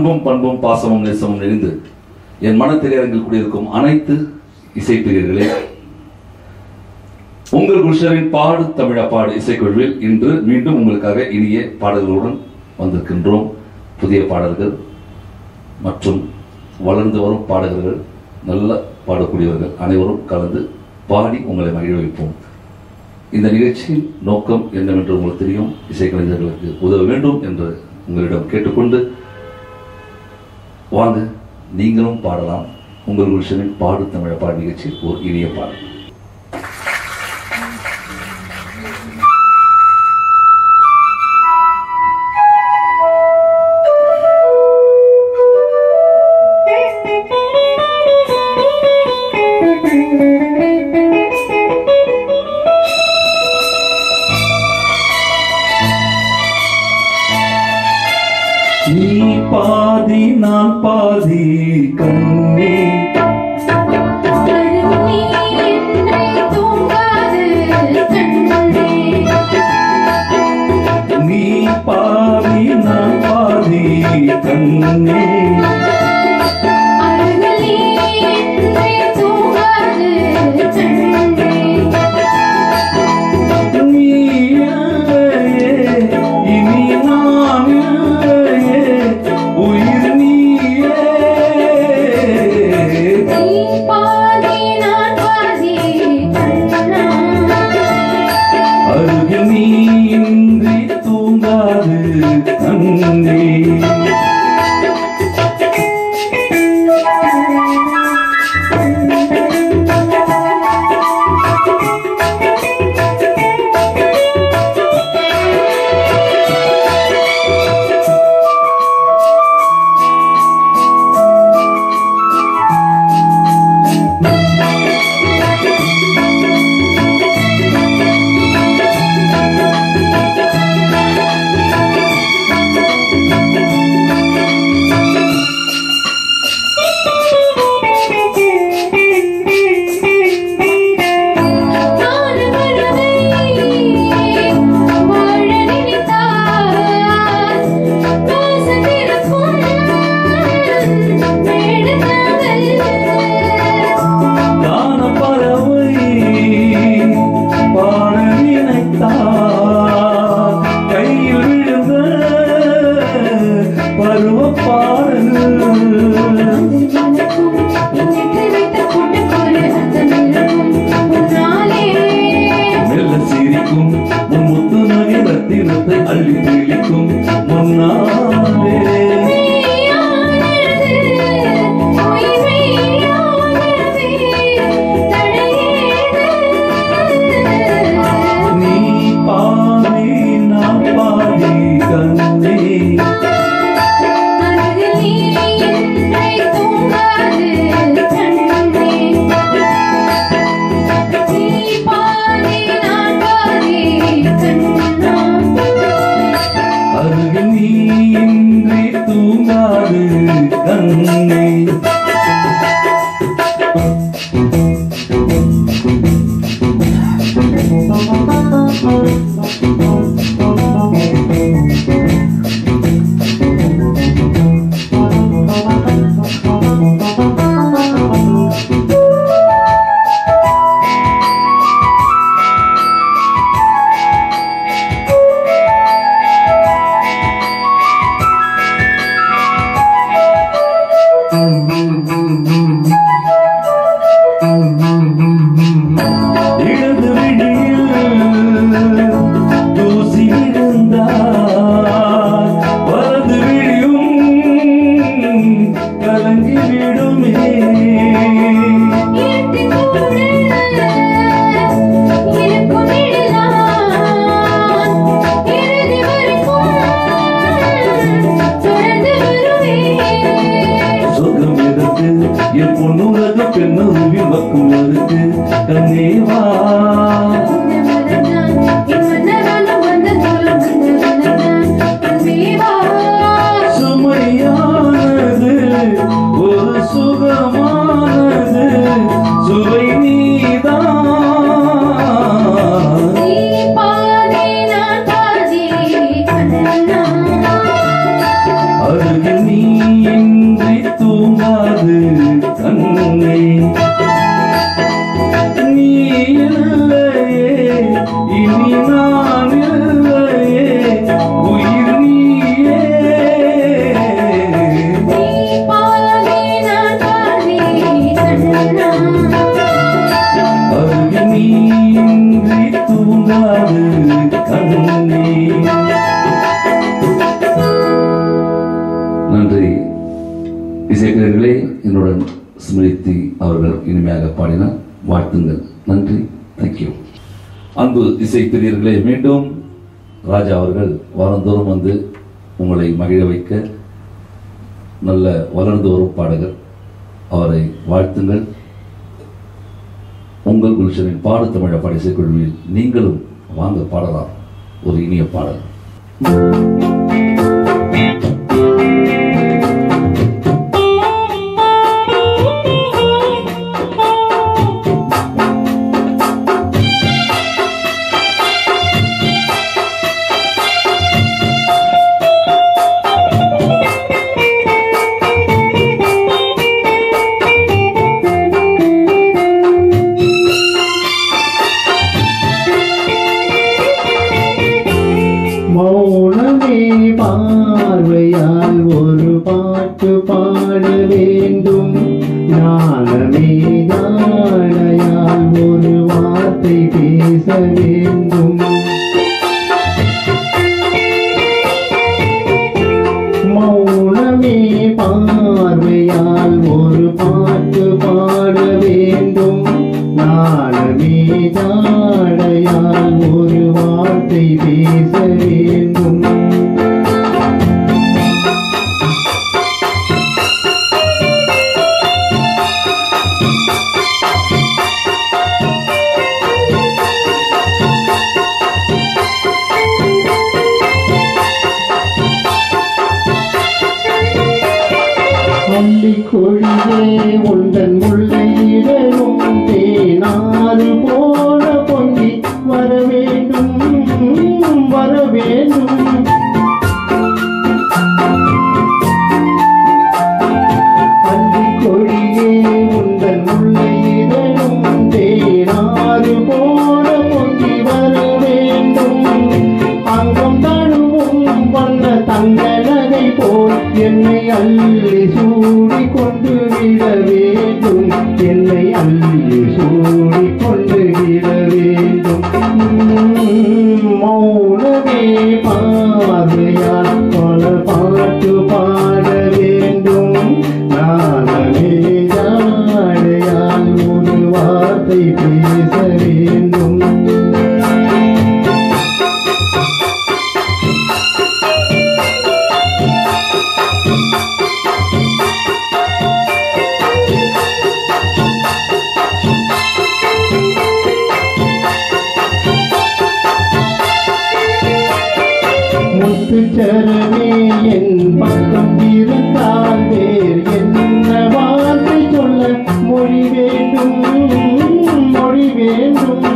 அன்பும் பண்பும் பாசமும் நேசமும் நிறைந்து என் மனத்திரையரங்கில் கூடியிருக்கும் அனைத்து இசைப்பிரியர்களே உங்கள் குருஷரின் பாடு தமிழா பாடு இசைக்குழுவில் இன்று மீண்டும் உங்களுக்காக இனிய பாடல்களுடன் வந்திருக்கின்றோம் புதிய பாடல்கள் மற்றும் வளர்ந்து வரும் பாடகர்கள் நல்ல பாடக்கூடியவர்கள் அனைவரும் கலந்து பாடி உங்களை மகிழ வைப்போம் இந்த நிகழ்ச்சியின் நோக்கம் என்னவென்று உங்களுக்கு தெரியும் இசைக்கலைஞர்களுக்கு உதவ வேண்டும் என்று உங்களிடம் கேட்டுக்கொண்டு வாங்க நீங்களும் பாடலாம் உங்கள் குருஷனின் பாடு தமிழ பாடு நிகழ்ச்சி ஒரு இனிய பாடல் நீ பாதி நான் பாதி கண்ணே அருணி என்னை தூங்காது கண்ணே நீ பாதி நான் பாதி கண்ணே அருணி என்னை தூங்காது கண்ணே நீ இல்லையே, இனி நான் இல்லையே, உயிர் நீயே. நீ பாதி நான் பாதி கண்ணா அருகில் நீ இன்றி தூங்காது கண்ணே நான் மனதை வாழ நினைத்தால் வாசத்திருக்கும் மேடங்கள் காண பறவை பாட நினைத்தார் கையில் விழுந்த பருவ பாடல் மெல்ல சிரிக்கும் உன் முத்து நகை ரத்தினத்தை அள்ளி தெளிக்கும் முன்னாலே நீ பாதி நான் பாதி கண்ணே அருகில் நீ இன்றி தூங்காது கண்ணே இடது விழியில் தூசி விழுந்தால் வலது விழியும் கலங்கி விடுமே சொர்க்கம் எதற்கு என் பொண்ணுலக பெண்ணுவி வக்கும் எதற்கு கண்ணேவா சுமையானது ஒரு சுகமானது சுவை நீதான் அருகில் நீ இசைக்கலைஞர்களே என்னுடன் ஸ்மிருதி அவர்கள் இனிமையாக பாடினார் வாழ்த்துங்கள் நன்றி தேங்க்யூ அன்பு இசை பிரியர்களே மீண்டும் ராஜா அவர்கள் வாரந்தோறும் வந்து உங்களை மகிழ வைக்க நல்ல வளர்ந்து வரும் பாடகர் அவரை வாழ்த்துங்கள் உங்கள் குல்ஷனின் பாடு தமிழ பாட இசைக்குழுவில் நீங்களும் வாங்க பாடலாம் ஒரு இனிய பாடல் மௌனமே பார்வையால் ஒரு பாட்டு பாட வேண்டும் ஞானமே தாழையால் ஒரு வார்த்தை பேச வேண்டும் மௌனமே பார்வையால் ஒரு பாட்டு பாட வேண்டும் ஞானமே தாழையால் ஒரு வார்த்தை பேச வேண்டும் அள்ளி கொழியே உந்தன் முள்ளையிடலும் தேனாறு போல பொங்கி வர வேண்டும் வர வேண்டும் அள்ளி கொழியே உந்தன் முள்ளையிடலும் தேனாறு போல பொங்கி வர வேண்டும் அங்கம் தழுவும் வண்ண தங்கலகை போல் என்னை அள்ளி சூடி கொண்டு விட வேண்டும் என்னை அள்ளி சூடி கொண்டு விட வேண்டும் உம், மௌனமே பார்வையால் பல பாட்டு பாட வேண்டும் நானே ஜாடையால் ஒரு வார்த்தை பேச வேண்டும் முத்துச்சரமே என் பக்கம் இருந்தால் வேறு என்ன வார்த்தை சொல்ல மொழி வேண்டும் மொழி வேண்டும்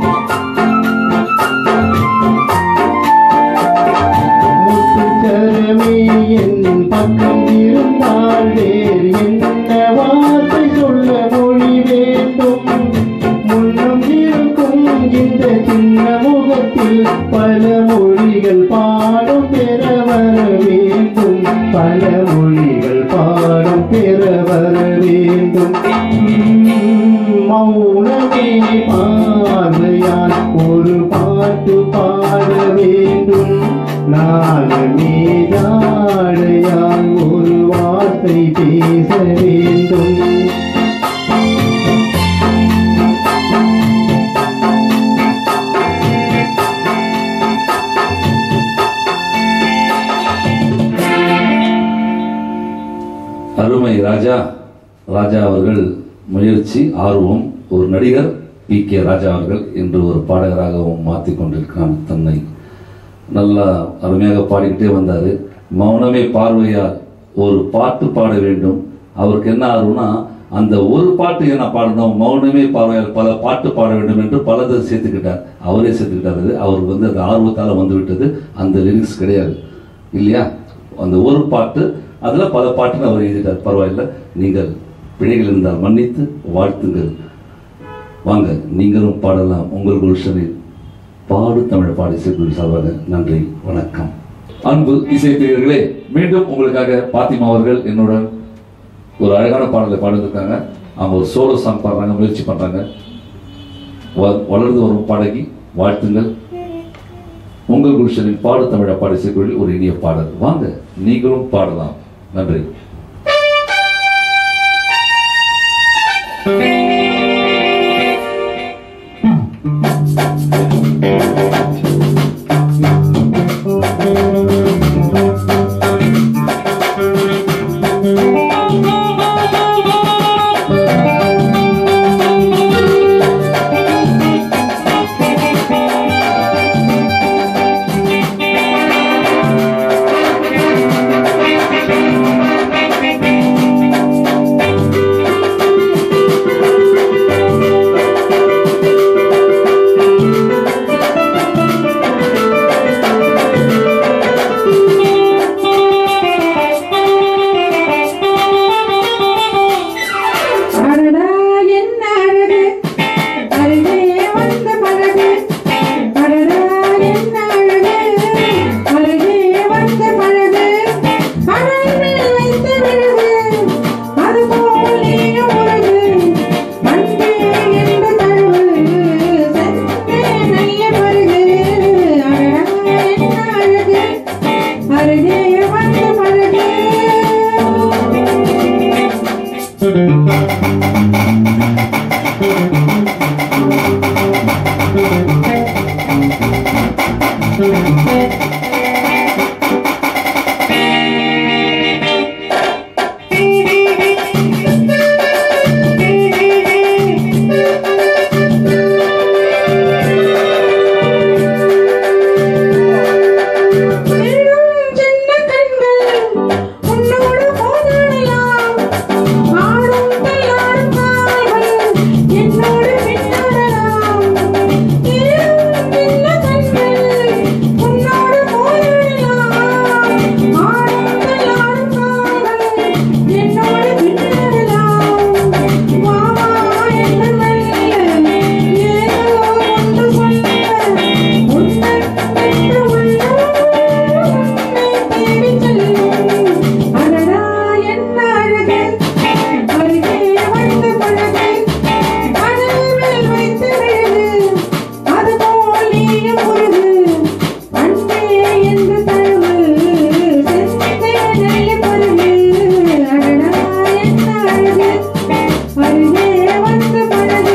முத்துச்சரமே என் பக்கம் இருந்தால் வேறு என்ன வார்த்தை சொல்ல மொழி வேண்டும் முன்னம் இருக்கும் இந்த சின்ன முகத்தில் பல மொழிகள் பாடும் பெற வர வேண்டும் பல மொழிகள் பாடும் பெற வர வேண்டும் உம், மௌனமே பார்வையால் ஒரு பாட்டு பாட வேண்டும் நானே ஜாடையால் ஒரு வார்த்தை பேச வேண்டும் அருமை ராஜா ராஜா அவர்கள் முயற்சி ஆர்வம் ஒரு நடிகர் பி கே ராஜா அவர்கள் என்று ஒரு பாடகராகவும் மாற்றிக் கொண்டிருக்கிறான் தன்னை நல்லா அருமையாக பாடிக்கிட்டே வந்தார் மௌனமே பார்வையால் ஒரு பாட்டு பாட வேண்டும் அவருக்கு என்ன ஆர்வம்னா அந்த ஒரு பாட்டு என்ன பாடணும் மௌனமே பார்வையால் பல பாட்டு பாட வேண்டும் என்று பலதை சேர்த்துக்கிட்டார் அவரே சேர்த்துக்கிட்டார் அது. அவருக்கு வந்து அந்த ஆர்வத்தால் வந்து விட்டது அந்த லிரிக்ஸ் கிடையாது இல்லையா அந்த ஒரு பாட்டு அதில் பல பாட்டுன்னு அவர் எழுதிட்டார் பரவாயில்ல நீங்கள் பிழைகள் இருந்தால் மன்னித்து வாழ்த்துங்கள் வாங்க நீங்களும் பாடலாம் உங்கள் குல்ஷனில் பாடு தமிழ் பாடி இசைக்குழு சார்பாக நன்றி வணக்கம் அன்பு இசைப்பிரியர்களே மீண்டும் உங்களுக்காக பாத்திமா அவர்கள் என்னுடன் ஒரு அழகான பாடலை பாடிருக்காங்க அவங்க ஒரு சோலோ சாங் பாடுறாங்க முயற்சி பண்றாங்க வ- வளர்ந்து வரும் பாடகி வாழ்த்துங்கள் உங்கள் குல்ஷனின் பாடு தமிழ பாடி இசைக்குழு ஒரு இனிய பாடல் வாங்க நீங்களும் பாடலாம் நன்றி அடடா என்ன அழகு அருகே வந்த பழகு அடடா என்ன அழகு அருகே வந்த பழகு அழகில் வைத்த விழுது அதுபோல் நீயும் உறகு அன்பே என்ற தழுவு சென்றே நைய பருகு அடடா என்ன அழகு அருகே வந்த பழகு சின்னம் சின்ன கண்கள் உன்னோடு போராடலாம் ஆடும் தள்ளாடும் கால்கள் என்னோடு பின்னாடலாம் சின்னம் சின்ன கண்கள் உன்னோடு போராடலாம் ஆடும் தள்ளாடும் கால்கள் என்னோடு பின்னாடலாம் வா வா என்று மெல்ல ஏதோ ஒன்று சொல்ல உன்னை பெற்ற உள்ளம் உன்னை தேடிச் செல்லும். அடடா என்ன அழகு அருகே வந்து பழகு கடல் மேல் வைத்து விழுது அதுபோல் நீயும் உருகு அன்பே என்று தழுவு செந்தே நெல்லி பருகு அடடா என்ன அழகு அருகே வந்து பழகு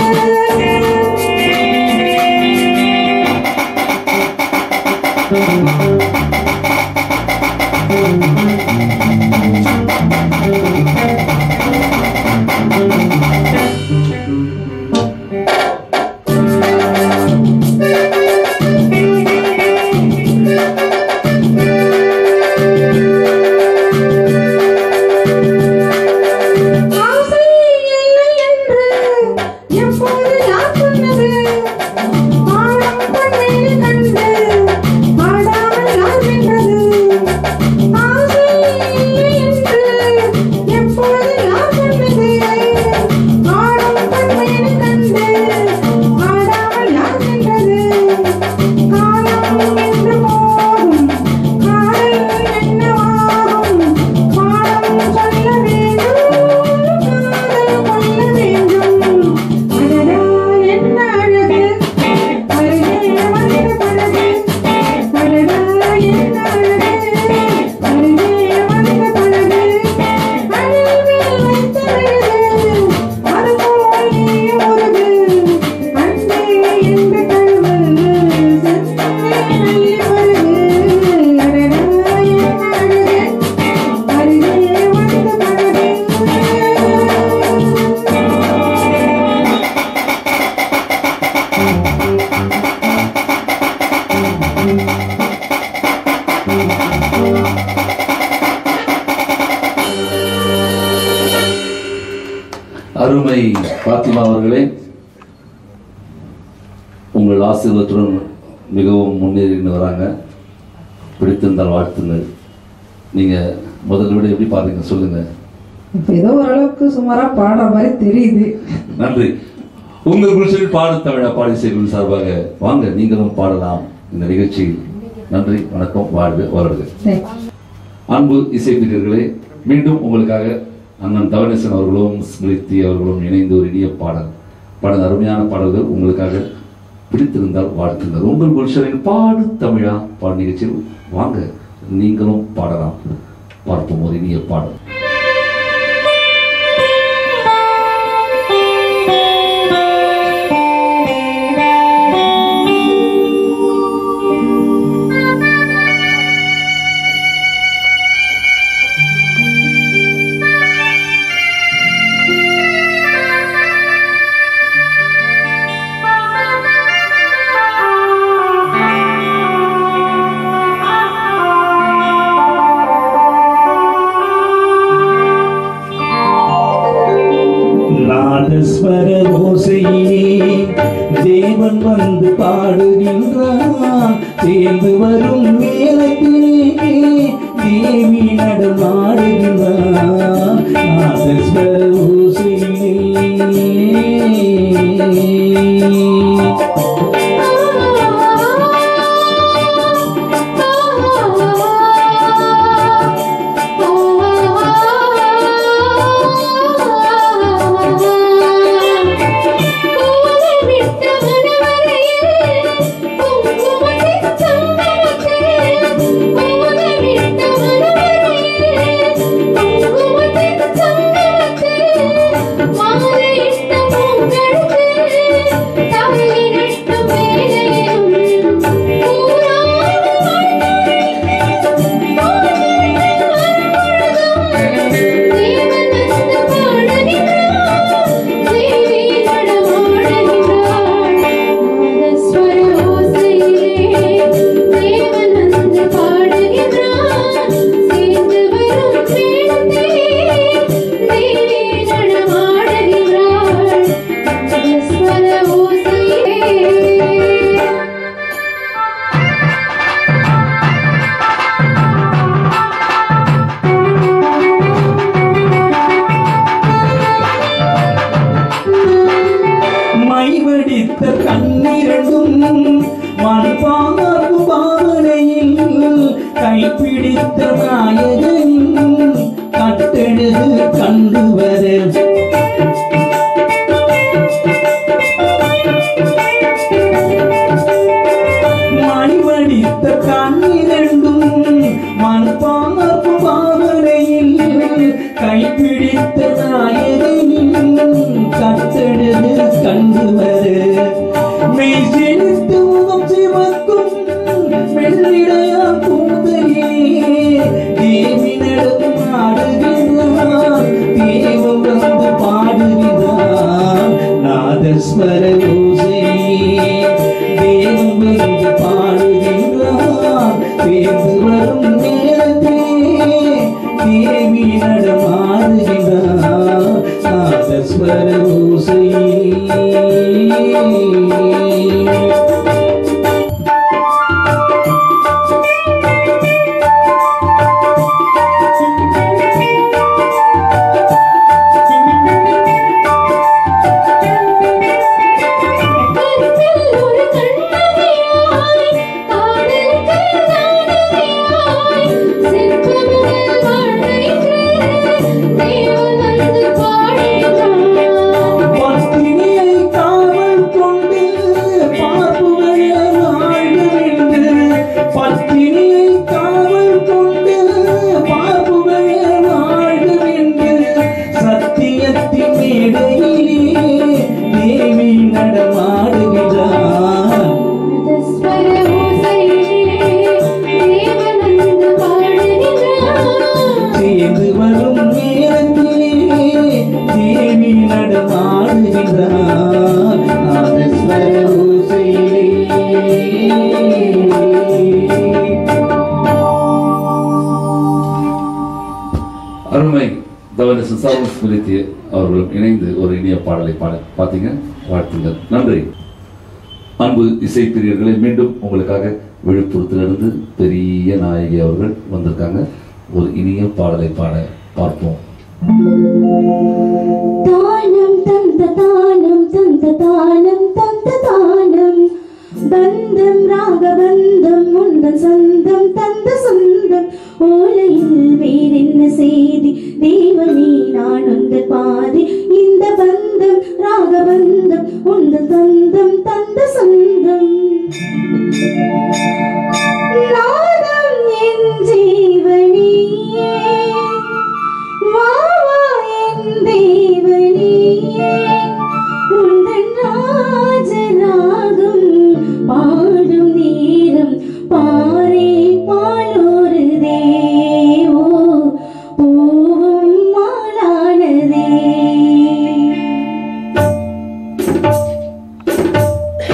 ஆசை இல்லை என்று எப்போது யார் சொன்னது ஆடம் பொன்மேனி கண்டு ஆடாமல் யார் வென்றது ஆசை இல்லை என்று எப்போது யார் சொன்னது ஆடம் பொன்மேனி கண்டு ஆடாமல் யார் வென்றது காலம் என்று போகும் காதல் என்னவாகும் பாடம் சொல்ல வேண்டும் காதல் கொள்ள வேண்டும் அடடா என்ன அழகு அருகே வந்து பழகு அடடா என்ன அழகு அருகே வந்து பழகு அழில் மேல் வைத்த விழுது அதுபோல் நீயும் உருகு அன்பே என்று தழுவு செந்தே நல்லி பருகு அடடா என்ன அழகு அருகே வந்து பழகு அருமை பாத்திமா அவர்களே உங்கள் ஆசீர்வாதத்துடன் மிகவும் முன்னேறின்னு வராங்க பிடித்திருந்தால் வாழ்த்துங்கள் நீங்க முதல்ல விட எப்படி பாருங்க சொல்லுங்க இப்ப ஏதோ ஓரளவுக்கு சுமாரா பாடுற மாதிரி தெரியுது நன்றி உங்கள் குருசனில் பாடு தமிழா பாடி செய்கள் சார்பாக வாங்க நீங்களும் பாடலாம் இந்த நிகழ்ச்சியில் நன்றி வணக்கம் வாழ்க வளர்க Thanks. அன்பு இசைப்பிரியர்களே மீண்டும் உங்களுக்காக அண்ணன் தவணேசன் அவர்களும் ஸ்மிருதி அவர்களும் இணைந்து ஒரு இனிய பாடல் பாடல் அருமையான பாடல்கள் உங்களுக்காக பிடித்திருந்தால் வாழ்த்துங்கள் உங்கள் குல்ஷனின் பாடு தமிழா பாடு நிகழ்ச்சியில் வாங்க நீங்களும் பாடலாம் பார்ப்போம் ஒரு இனிய பாடல் ஆ நாதஸ்வர ஓசையிலே தேவன் வந்து பாடுகின்றான் சேர்ந்து வரும் மேலத்திலே தேவி நடமாடுகின்றான் நாதஸ்வர ஓசையிலே மைவடித்த கண்ணிரண்டும் மண்பார்க்கும் பாவனையில் கைப்பிடித்த நாயகனின் கட்டெழுது கண்டு வர மணிவடித்த கண்ணிரண்டும் மண்பார்க்கும் பாவனையில் கைப்பிடித்த நாயகனின் கத்தெழுது கண்டு வர மெய் செலுத்து முகம் சிவக்கும் வெள்ளிடையா கூந்தலிலே தேவி நடக்கும் ஆடுகிறார் தேவம் வந்து பாடுகிறார் நாதஸ்வர ஓசையே தேவம் வந்து பாடுகிறார் தேர்ந்து வரும் நேரத்திலே தேவி நடமாடுகிறார் நாதஸ்வர ஓசையே பத்தினியை காவல் கொண்டு பார்ப்புகளே வாழ்ந்து பத்தினியை காவல் கொண்டு பார்ப்புகளே வாழ்ந்து சத்தியத்தின் மேடையிலே தேவி நடமாடுகிறார் சேர்ந்து வரும் நேரத்திலே தேவி நடமாடுகிறார் நாதஸ்வர ஓசையிலே அருமை தவறு சுசாமி ஸ்மிருதி அவர்களும் இணைந்து ஒரு இனிய பாடலை பாட பார்த்தீங்க வாழ்த்துங்கள் நன்றி அன்பு இசைப்பிரியர்களை மீண்டும் உங்களுக்காக விழுப்புரத்திலிருந்து பெரிய நாயகி அவர்கள் வந்திருக்காங்க ஒரு இனிய பாடலை பாட பார்ப்போம் தானம் தந்த தானம் தந்த தானம் தந்த தானம் பந்தம் ராகபந்தம் உந்தன் சொந்தம் தந்த சொந்தம் ஓலையில் வேறென்ன செய்தி தேவனே நான் உந்தன் பாதி இந்த பந்தம் ராகபந்தம் உந்தன் சொந்தம் தந்த சொந்தம் நாதம் என் ஜீவனியே வா வா என் தேவனியே உந்தன் ராஜராகம் பாடும் நேரம் பாரே பாலோரு தேவோ பூவும் மாலானதே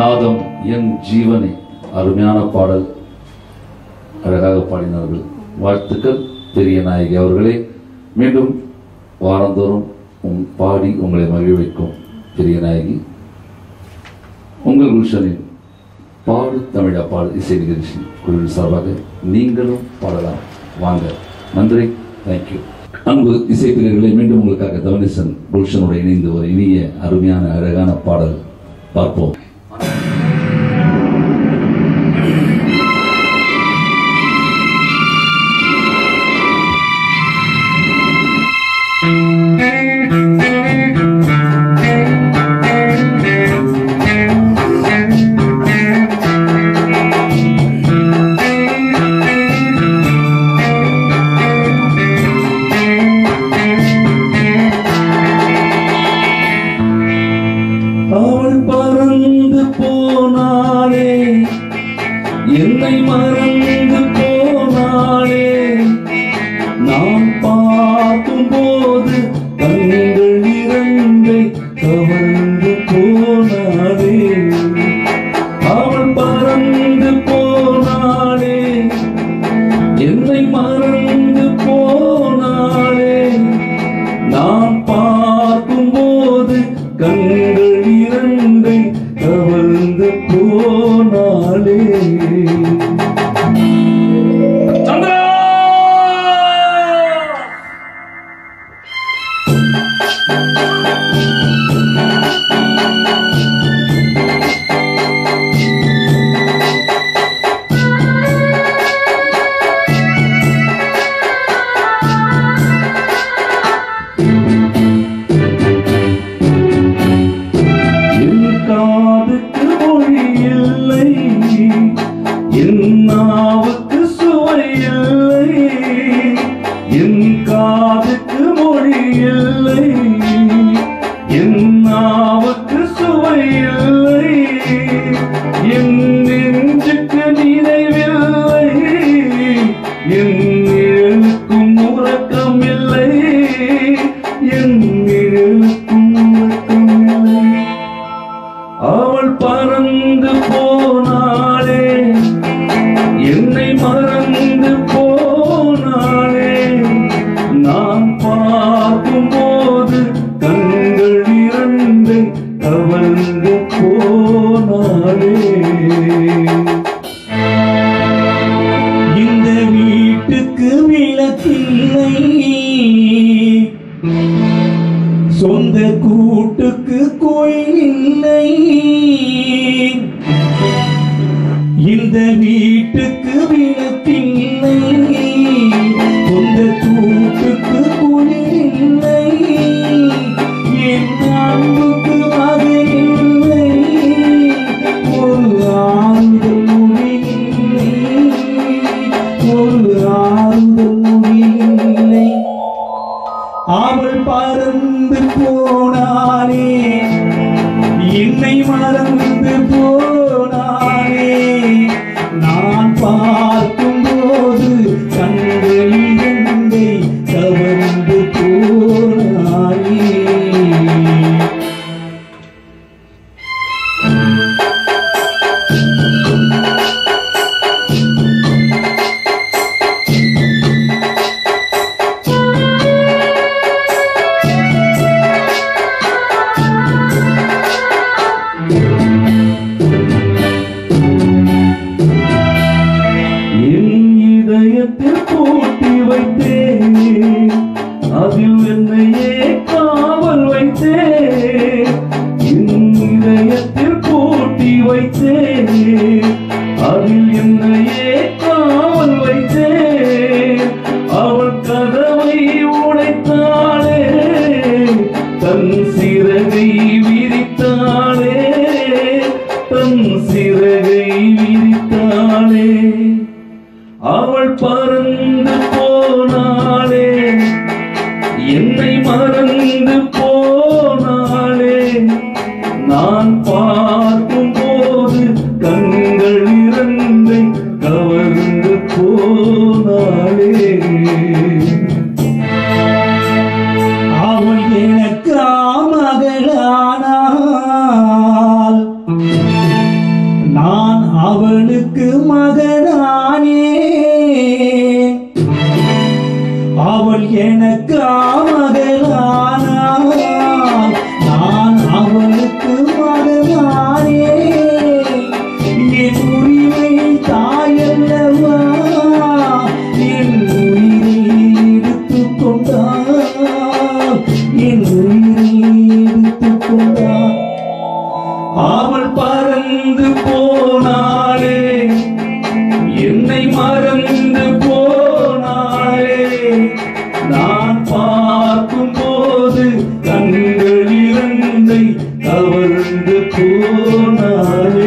நாதம் என் ஜீவனே அருமையான பாடல் அழகாக பாடினார்கள் வாழ்த்துக்கள் பெரிய நாயகி அவர்களே மீண்டும் வாரந்தோறும் உம் பாடி உங்களை மகிழ்விக்கும் பெரிய நாயகி உங்கள் குல்ஷனின் பாடு தமிழா பாடு இசை நிகழ்ச்சி குழுவின் சார்பாக நீங்களும் பாடலாம் வாங்க நன்றி தேங்க்யூ அன்பு இசைப்பிரியர்களை மீண்டும் உங்களுக்காக தவனேசன் குல்ஷனோட இணைந்து ஒரு இனிய அருமையான அழகான பாடல் பார்ப்போம் அவள் பறந்து போனாளே என்னை மறந்து போனாளே நான் பார்க்கும் போது கண்கள் இரண்டை கவர்ந்து போனாளே அவள் பறந்து போனாளே என்னை மறந்து போனாளே நான் பார்க்கும்போது கண்கள் இரண்டை கவர்ந்து போனாலே என் காதுக்கு மொழி இல்லை என் நாவுக்கு சுவை இல்லை என் காதுக்கு மொழி இல்லை என் நாவுக்கு சுவை இல்லை என் நெஞ்சுக்கு நினைவில்லை என் நிழலுக்கும் உறக்கம் இல்லை என் நிழலுக்கும் உறக்கம் இல்லை அவள் பறந்து போனாளே என்னை மறந்து போனாளே நான் பார்க்கும்போது கண்கள் இரண்டை கவர்ந்து போனாளே இந்த வீட்டுக்கு விளக்கில்லை சொந்த கூட்டுக்கு கோயில் இல்லை இந்த வீட்டுக்கு விளக்கில்லை சொந்த கூட்டுக்கு கோயில் இல்லை என் அன்புக்கு வகை இல்லை ஒரு ஆறுதல் மொழி இல்லை ஒரு ஆறுதல் மொழி இல்லை அவள் பறந்து போனாளே என்னை மறந்து போனாளே நான் பார்க்கும் போது கண்கள் இரண்டை கவர்ந்து போனாளே என் இதயத்தில் பூட்டி வைத்தேன் அதில் என்னையே காவல் வைத்தேன் என் இதயத்தில் பூட்டி வைத்தேன் அதில் என்னையே காவல் வைத்தேன் அவள் கதவை உடைத்தாளே தன் சிறகை விரித்தாளே தன் சிறகை விரித்தாளே அவள் பறந்து போனாளே என்னை மறந்து போனாளே நான் பார்க்கும் போது கண்கள் இரண்டை கவர்ந்து போனாளே அவள் எனக்கு மகளானால் எனக்கா மகளானாள் நான் அவளுக்கு மகனானே என் உரிமை தாயல்லவா என் உயிரை எடுத்துக் கொண்டாள் என் உயிரை எடுத்துக் கொண்டாள் அவள் பறந்து போனாளே என்னை மறந்து போனாளே நான் பார்க்கும் போது கண்கள் இரண்டை கவர்ந்து போனாளே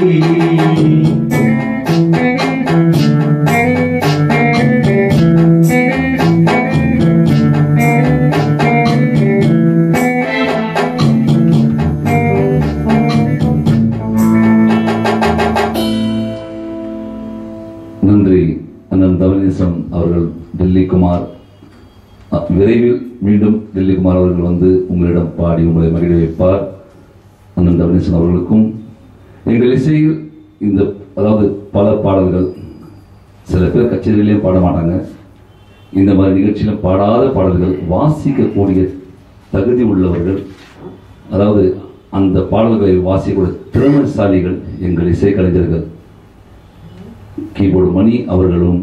நன்றி அண்ணன் தவனேசன் அவர்கள் டெல்லி குமார் அ, விரைவில் மீண்டும் டெல்லி குமார் அவர்கள் வந்து உங்களிடம் பாடி உங்களை மகிழ வைப்பார் அண்ணன் தவனேசன் அவர்களுக்கும் எங்கள் இசையில் இந்த அதாவது பல பாடல்கள் சில பேர் கச்சேரியிலையும் பாட மாட்டாங்க இந்த மாதிரி நிகழ்ச்சியிலும் பாடாத பாடல்கள் வாசிக்கக்கூடிய தகுதி உள்ளவர்கள் அதாவது அந்த பாடல்களை வாசிக்கக்கூடிய திறமைசாலிகள் எங்கள் இசைக்கலைஞர்கள் கீபோர்டு மணி அவர்களும்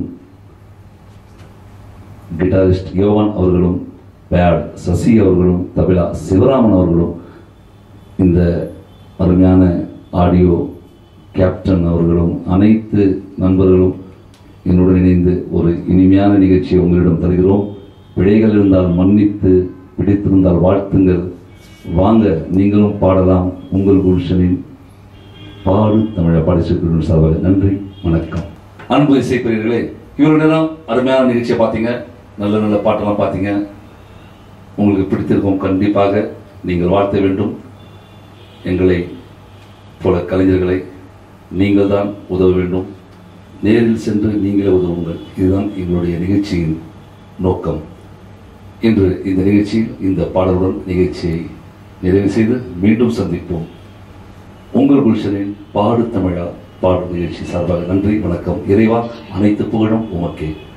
கிட்டாரிஸ்ட் யோவான் அவர்களும் பேட் சசி அவர்களும் தபிலா சிவராமன் அவர்களும் இந்த அருமையான ஆடியோ கேப்டன் அவர்களும் அனைத்து நண்பர்களும் என்னுடன் இணைந்து ஒரு இனிமையான நிகழ்ச்சியை உங்களிடம் தருகிறோம் பிழைகள் இருந்தால் மன்னித்து பிடித்திருந்தால் வாழ்த்துங்கள் வாங்க நீங்களும் பாடலாம் உங்கள் குல்ஷனின் பாடு தமிழ பாடிச்சிருக்கிற சார்பாக நன்றி வணக்கம் அன்பு இசைப்பிரியர்களே இவ்வளவு நேரம் அருமையான நிகழ்ச்சியை பார்த்தீங்க நல்ல நல்ல பாட்டெல்லாம் பார்த்தீங்க உங்களுக்கு பிடித்திருக்கும் கண்டிப்பாக நீங்கள் வாழ்த்த வேண்டும் எங்களை போல கலைஞர்களை நீங்கள் தான் உதவ வேண்டும் நேரில் சென்று நீங்களே உதவுங்கள் இதுதான் எங்களுடைய நிகழ்ச்சியின் நோக்கம் இன்று இந்த நிகழ்ச்சியில் இந்த பாடலுடன் நிகழ்ச்சியை நிறைவு செய்து மீண்டும் சந்திப்போம் உங்கள் குல்ஷனின் பாடு தமிழா பாடும் நிகழ்ச்சி சார்பாக நன்றி வணக்கம் இறைவா அனைத்து புகழும் உமக்கே